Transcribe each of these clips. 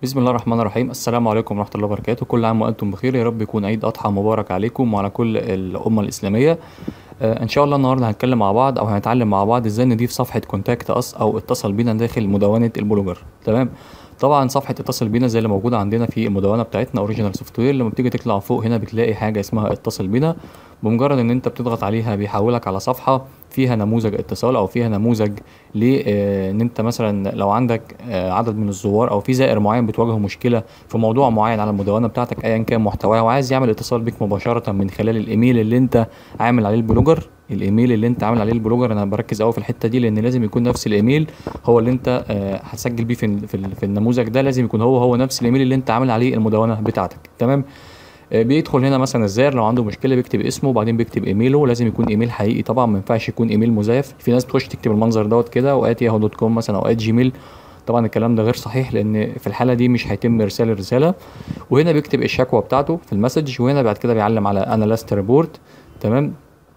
بسم الله الرحمن الرحيم السلام عليكم ورحمة الله وبركاته كل عام وأنتم بخير يا رب يكون عيد أضحى مبارك عليكم وعلى كل الأمة الإسلامية آه إن شاء الله النهاردة هنتكلم مع بعض أو هنتعلم مع بعض إزاي نضيف صفحة كونتاكت أس أو اتصل بينا داخل مدونة البلوجر تمام طبعا صفحة اتصل بينا زي اللي موجودة عندنا في المدونة بتاعتنا اوريجينال سوفت وير لما بتيجي تطلع فوق هنا بتلاقي حاجة اسمها اتصل بينا بمجرد ان انت بتضغط عليها بيحولك على صفحة فيها نموذج اتصال او فيها نموذج ل آه، ان انت مثلا لو عندك آه، عدد من الزوار او في زائر معين بتواجهه مشكلة في موضوع معين على المدونة بتاعتك ايا كان محتواها وعايز يعمل اتصال بيك مباشرة من خلال الايميل اللي انت عامل عليه البلوجر الايميل اللي انت عامل عليه البلوجر انا بركز قوي في الحته دي لان لازم يكون نفس الايميل هو اللي انت آه، هتسجل بيه في ال- في ال- في النموذج ده لازم يكون هو هو نفس الايميل اللي انت عامل عليه المدونه بتاعتك تمام آه، بيدخل هنا مثلا الزائر لو عنده مشكله بيكتب اسمه وبعدين بيكتب ايميله لازم يكون ايميل حقيقي طبعا ما ينفعش يكون ايميل مزيف في ناس بتخش تكتب المنظر دوت كده وات ياهو دوت كوم مثلا او ات جيميل طبعا الكلام ده غير صحيح لان في الحاله دي مش هيتم ارسال الرساله وهنا بيكتب الشكوى بتاعته في المسج وهنا بعد كده بيعلم على اناليست ريبورت تمام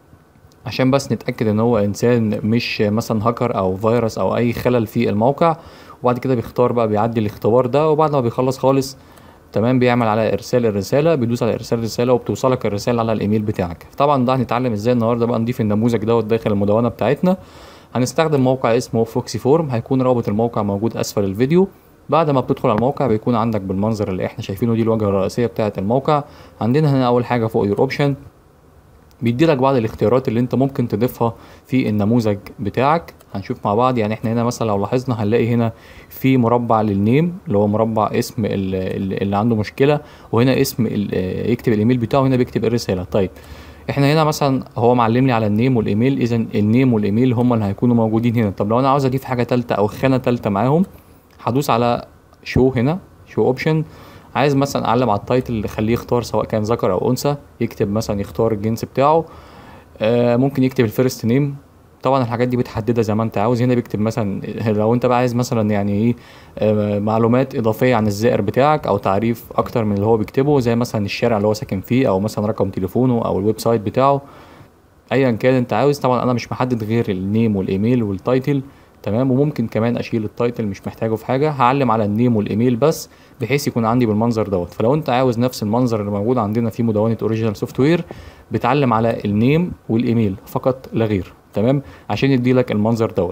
عشان بس نتأكد ان هو انسان مش مثلا هاكر او فيروس او اي خلل في الموقع وبعد كده بيختار بقى بيعدي الاختبار ده وبعد ما بيخلص خالص تمام بيعمل على ارسال الرساله بيدوس على ارسال الرساله وبتوصلك الرساله على الايميل بتاعك طبعا ده هنتعلم ازاي النهارده بقى نضيف النموذج دوت داخل المدونه بتاعتنا هنستخدم موقع اسمه فوكسي فورم هيكون رابط الموقع موجود اسفل الفيديو بعد ما بتدخل على الموقع بيكون عندك بالمنظر اللي احنا شايفينه دي الواجهه الرئيسيه بتاعه الموقع عندنا هنا اول حاجه فوق يور اوبشن بيدي لك بعض الاختيارات اللي انت ممكن تضيفها في النموذج بتاعك هنشوف مع بعض يعني احنا هنا مثلا لو لاحظنا هنلاقي هنا في مربع للنيم اللي هو مربع اسم ال- ال- اللي عنده مشكله وهنا اسم ال- اه يكتب الايميل بتاعه هنا بيكتب الرساله طيب احنا هنا مثلا هو معلم لي على النيم والايميل اذا النيم والايميل هم اللي هيكونوا موجودين هنا طب لو انا عاوز اضيف حاجه ثالثه او خانه ثالثه معاهم هدوس على شو هنا شو اوبشن عايز مثلا اعلم على التايتل اللي يخليه يختار سواء كان ذكر او انثى يكتب مثلا يختار الجنس بتاعه آه ممكن يكتب الفيرست نيم طبعا الحاجات دي بتحددها زي ما انت عاوز هنا بيكتب مثلا لو انت بقى عايز مثلا يعني ايه آه معلومات اضافيه عن الزائر بتاعك او تعريف اكتر من اللي هو بيكتبه زي مثلا الشارع اللي هو ساكن فيه او مثلا رقم تليفونه او الويب سايت بتاعه ايا كان انت عاوز طبعا انا مش محدد غير النيم والايميل والتايتل تمام وممكن كمان اشيل التايتل مش محتاجه في حاجه هعلم على النيم والايميل بس بحيث يكون عندي بالمنظر دوت فلو انت عاوز نفس المنظر اللي موجود عندنا في مدونه اوريجينال سوفت وير بتعلم على النيم والايميل فقط لا غير تمام عشان يدي لك المنظر دوت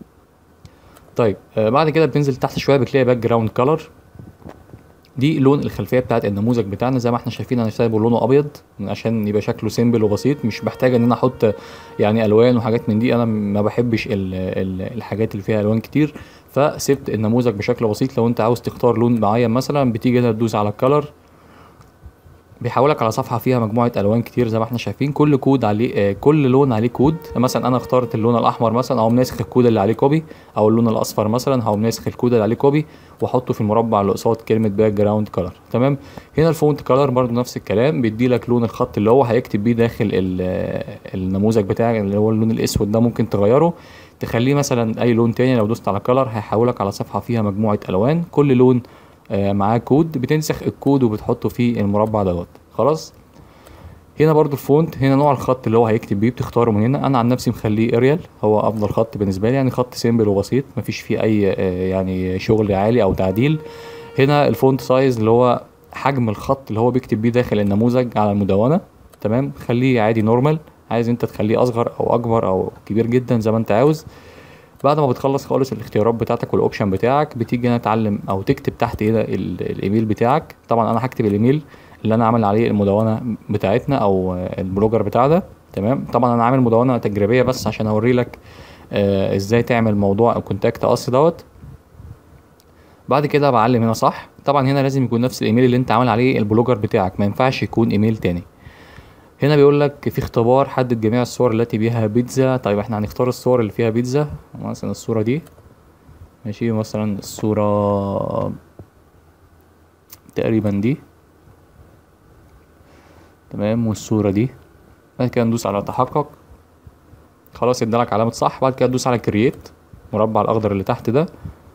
طيب آه بعد كده بتنزل تحت شويه بتلاقي باك جراوند كلر دي لون الخلفيه بتاعت النموذج بتاعنا زي ما احنا شايفين انا سايبه لونه ابيض عشان يبقى شكله سيمبل وبسيط مش بحتاج ان انا احط يعني الوان وحاجات من دي انا ما بحبش ال ال الحاجات اللي فيها الوان كتير فسبت النموذج بشكل بسيط لو انت عاوز تختار لون معين مثلا بتيجي هنا تدوس على الكلر بيحولك على صفحه فيها مجموعه الوان كتير زي ما احنا شايفين كل كود عليه آه، كل لون عليه كود مثلا انا اخترت اللون الاحمر مثلا او ناسخ الكود اللي عليه كوبي او اللون الاصفر مثلا او ناسخ الكود اللي عليه كوبي واحطه في المربع اللي قصاد كلمه باك جراوند كلر تمام هنا الفونت كلر برضو نفس الكلام بيدي لك لون الخط اللي هو هيكتب بيه داخل ال- آه، النموذج بتاعك اللي هو اللون الاسود ده ممكن تغيره تخليه مثلا اي لون تاني لو دوست على كلر هيحولك على صفحه فيها مجموعه الوان كل لون آه، معاه كود بتنسخ الكود وبتحطه في المربع دوت خلاص هنا برضو الفونت هنا نوع الخط اللي هو هيكتب بيه بتختاره من هنا انا عن نفسي مخليه اريال هو افضل خط بالنسبه لي يعني خط سيمبل وبسيط مفيش فيه اي آه، يعني شغل عالي او تعديل هنا الفونت سايز اللي هو حجم الخط اللي هو بيكتب بيه داخل النموذج على المدونه تمام خليه عادي نورمال عايز انت تخليه اصغر او اكبر او كبير جدا زي ما انت عاوز بعد ما بتخلص خالص الاختيارات بتاعتك والاوبشن بتاعك بتيجي هنا تعلم او تكتب تحت هنا ال- الايميل بتاعك طبعا انا هكتب الايميل اللي انا عامل عليه المدونه بتاعتنا او آه، البلوجر بتاعنا تمام طبعا انا عامل مدونه تجريبيه بس عشان اوري لك آه ازاي تعمل موضوع الكونتاكت اس دوت بعد كده بعلم هنا صح طبعا هنا لازم يكون نفس الايميل اللي انت عامل عليه البلوجر بتاعك ما ينفعش يكون ايميل تاني هنا بيقول لك في اختبار حدد جميع الصور التي بها بيتزا طيب احنا هنختار الصور اللي فيها بيتزا مثلا الصورة دي ماشي مثلا الصورة تقريبا دي تمام والصورة دي بعد كده ندوس على تحقق خلاص ادالك علامة صح بعد كده تدوس على كرييت مربع الاخضر اللي تحت ده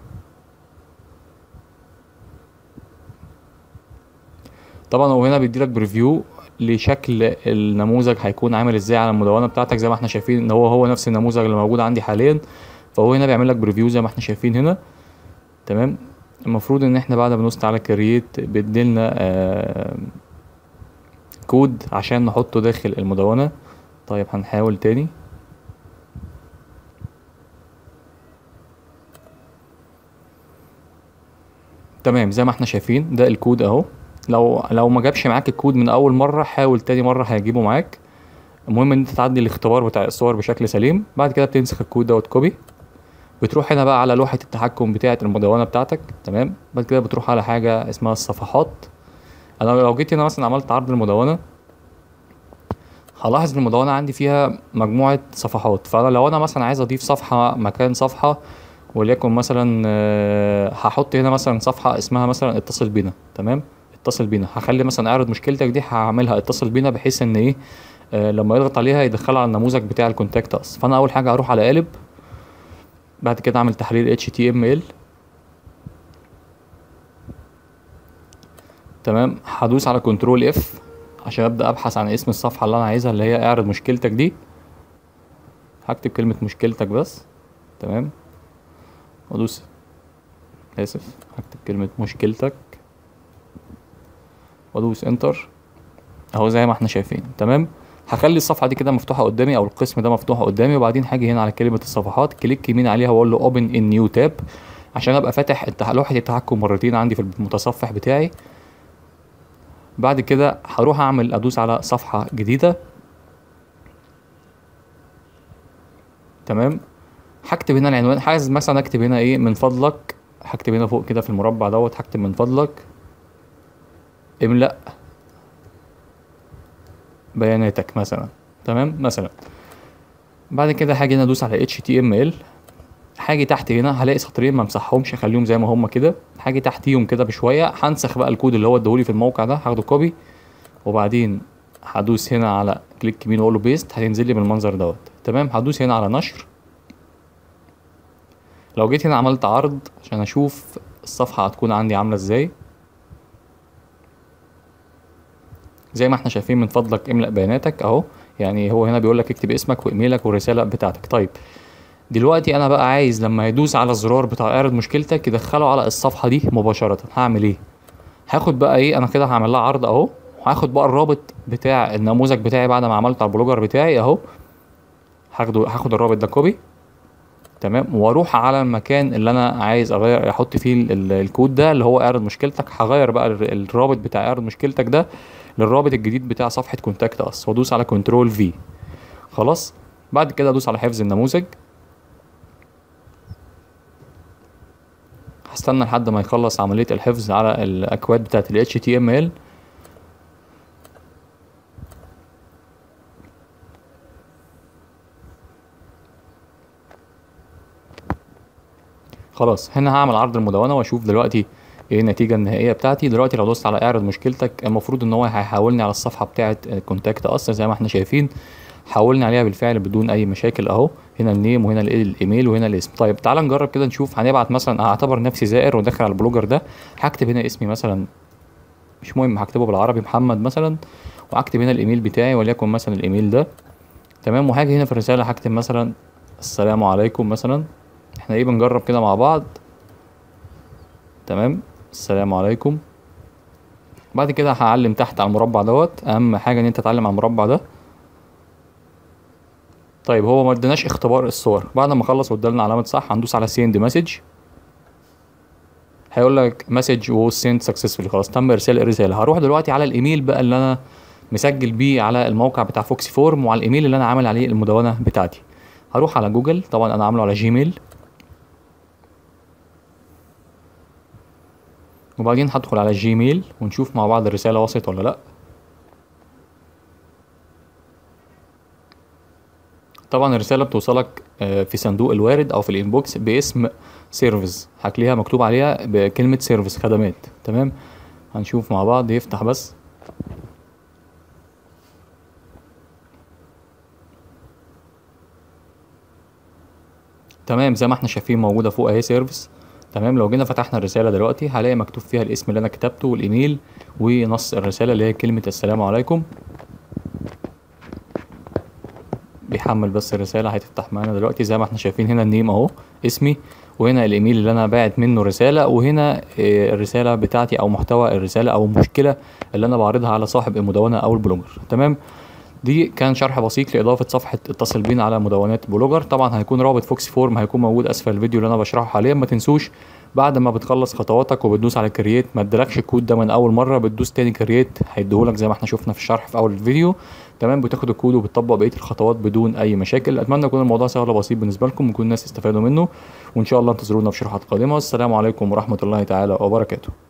طبعا هو هنا بيديلك بريفيو لشكل النموذج هيكون عامل ازاي على المدونه بتاعتك زي ما احنا شايفين ان هو هو نفس النموذج اللي موجود عندي حاليا فهو هنا بيعمل لك بريفيو زي ما احنا شايفين هنا تمام المفروض ان احنا بعد ما ندوس على كرييت بيديلنا آه كود عشان نحطه داخل المدونة طيب هنحاول تاني تمام زي ما احنا شايفين ده الكود اهو لو لو ما جابش معاك الكود من اول مره حاول تاني مره هيجيبه معاك المهم ان انت تعدي الاختبار بتاع الصور بشكل سليم بعد كده بتنسخ الكود دوت كوبي بتروح هنا بقى على لوحه التحكم بتاعه المدونه بتاعتك تمام بعد كده بتروح على حاجه اسمها الصفحات انا لو جيت هنا مثلا عملت عرض المدونه هلاحظ ان المدونه عندي فيها مجموعه صفحات فانا لو انا مثلا عايز اضيف صفحه مكان صفحه وليكن مثلا آه، هحط هنا مثلا صفحه اسمها مثلا اتصل بينا تمام اتصل بينا هخلي مثلا اعرض مشكلتك دي هعملها اتصل بينا بحيث ان ايه آه، لما يضغط عليها يدخلها على النموذج بتاع الكونتاكت اس فانا اول حاجه هروح على قالب بعد كده اعمل تحرير HTML تمام هدوس على كنترول اف عشان ابدا ابحث عن اسم الصفحه اللي انا عايزها اللي هي اعرض مشكلتك دي هكتب كلمه مشكلتك بس تمام وادوس اسف هكتب كلمه مشكلتك وادوس انتر اهو زي ما احنا شايفين تمام هخلي الصفحه دي كده مفتوحه قدامي او القسم ده مفتوح قدامي وبعدين هاجي هنا على كلمه الصفحات كليك يمين عليها واقول له اوبن ان نيو تاب عشان ابقى فاتح التح- لوحه التحكم مرتين عندي في المتصفح بتاعي بعد كده هروح اعمل ادوس على صفحه جديده تمام هكتب هنا العنوان عايز مثلا اكتب هنا ايه من فضلك هكتب هنا فوق كده في المربع دوت هكتب من فضلك املأ بياناتك مثلا تمام مثلا بعد كده هاجي هنا ادوس على HTML هاجي تحت هنا هلاقي سطرين ما امسحهمش اخليهم زي ما هم كده هاجي تحتيهم كده بشويه هنسخ بقى الكود اللي هو اداهولي في الموقع ده هاخده كوبي وبعدين هدوس هنا على كليك يمين واقول له بيست هتنزل لي بالمنظر دوت تمام هدوس هنا على نشر لو جيت هنا عملت عرض عشان اشوف الصفحه هتكون عندي عامله ازاي زي ما احنا شايفين من فضلك املأ بياناتك اهو يعني هو هنا بيقول لك اكتب اسمك وايميلك والرساله بتاعتك طيب دلوقتي انا بقى عايز لما يدوس على الزرار بتاع اعرض مشكلتك يدخله على الصفحه دي مباشره هعمل ايه هاخد بقى ايه انا كده هعمل لها عرض اهو وهاخد بقى الرابط بتاع النموذج بتاعي بعد ما عملته على البلوجر بتاعي اهو هاخده هاخد الرابط ده كوبي تمام واروح على المكان اللي انا عايز اغير احط فيه ال- ال- الكود ده اللي هو اعرض مشكلتك هغير بقى الر- الرابط بتاع اعرض مشكلتك ده للرابط الجديد بتاع صفحه كونتاكت اس وادوس على كنترول في خلاص بعد كده ادوس على حفظ النموذج هستنى لحد ما يخلص عمليه الحفظ على الاكواد بتاعت ال HTML خلاص هنا هعمل عرض المدونة واشوف دلوقتي ايه النتيجة النهائية بتاعتي دلوقتي لو دوست على اعرض مشكلتك المفروض ان هو هيحولني على الصفحة بتاعة كونتاكت اس زي ما احنا شايفين حولني عليها بالفعل بدون اي مشاكل اهو هنا النيم وهنا ال- الايميل وهنا الاسم طيب تعال نجرب كده نشوف هنبعت مثلا اعتبر نفسي زائر وداخل على البلوجر ده هكتب هنا اسمي مثلا مش مهم هكتبه بالعربي محمد مثلا وهكتب هنا الايميل بتاعي وليكن مثلا الايميل ده تمام وهاجي هنا في الرسالة هكتب مثلا السلام عليكم مثلا احنا ايه بنجرب كده مع بعض تمام السلام عليكم بعد كده هعلم تحت على المربع دوت اهم حاجه ان انت تتعلم على المربع ده طيب هو ما اداناش اختبار الصور بعد ما خلص وادالنا علامه صح هندوس على سيند مسج هيقول لك مسج was sent successfully خلاص تم ارسال الرساله هروح دلوقتي على الايميل بقى اللي انا مسجل بيه على الموقع بتاع فوكسي فورم وعلى الايميل اللي انا عامل عليه المدونه بتاعتي هروح على جوجل طبعا انا عامله على جيميل وبعدين هدخل على الجيميل ونشوف مع بعض الرسالة وصلت ولا لأ طبعا الرسالة بتوصلك آه، في صندوق الوارد أو في الإنبوكس باسم سيرفيس هتلاقيها مكتوب عليها بكلمة سيرفيس خدمات تمام هنشوف مع بعض يفتح بس تمام زي ما احنا شايفين موجودة فوق اهي سيرفيس تمام لو جينا فتحنا الرسالة دلوقتي هلاقي مكتوب فيها الاسم اللي انا كتبته والايميل ونص الرسالة اللي هي كلمة السلام عليكم يحمل بس الرساله هتفتح معانا دلوقتي زي ما احنا شايفين هنا النيم اهو اسمي وهنا الايميل اللي انا باعت منه رساله وهنا آه، الرساله بتاعتي او محتوى الرساله او المشكله اللي انا بعرضها على صاحب المدونه او البلوجر تمام دي كان شرح بسيط لاضافه صفحه اتصل بينا على مدونات بلوجر طبعا هيكون رابط فوكس فورم هيكون موجود اسفل الفيديو اللي انا بشرحه حاليا ما تنسوش بعد ما بتخلص خطواتك وبتدوس على كرييت ما ادالكش الكود ده من اول مره بتدوس تاني كرييت هيديهولك زي ما احنا شفنا في الشرح في اول الفيديو تمام بتاخد الكود وبتطبق بقيه الخطوات بدون اي مشاكل اتمنى يكون الموضوع سهل وبسيط بالنسبه لكم ويكون الناس استفادوا منه وان شاء الله انتظرونا في شروحات قادمه السلام عليكم ورحمه الله تعالى وبركاته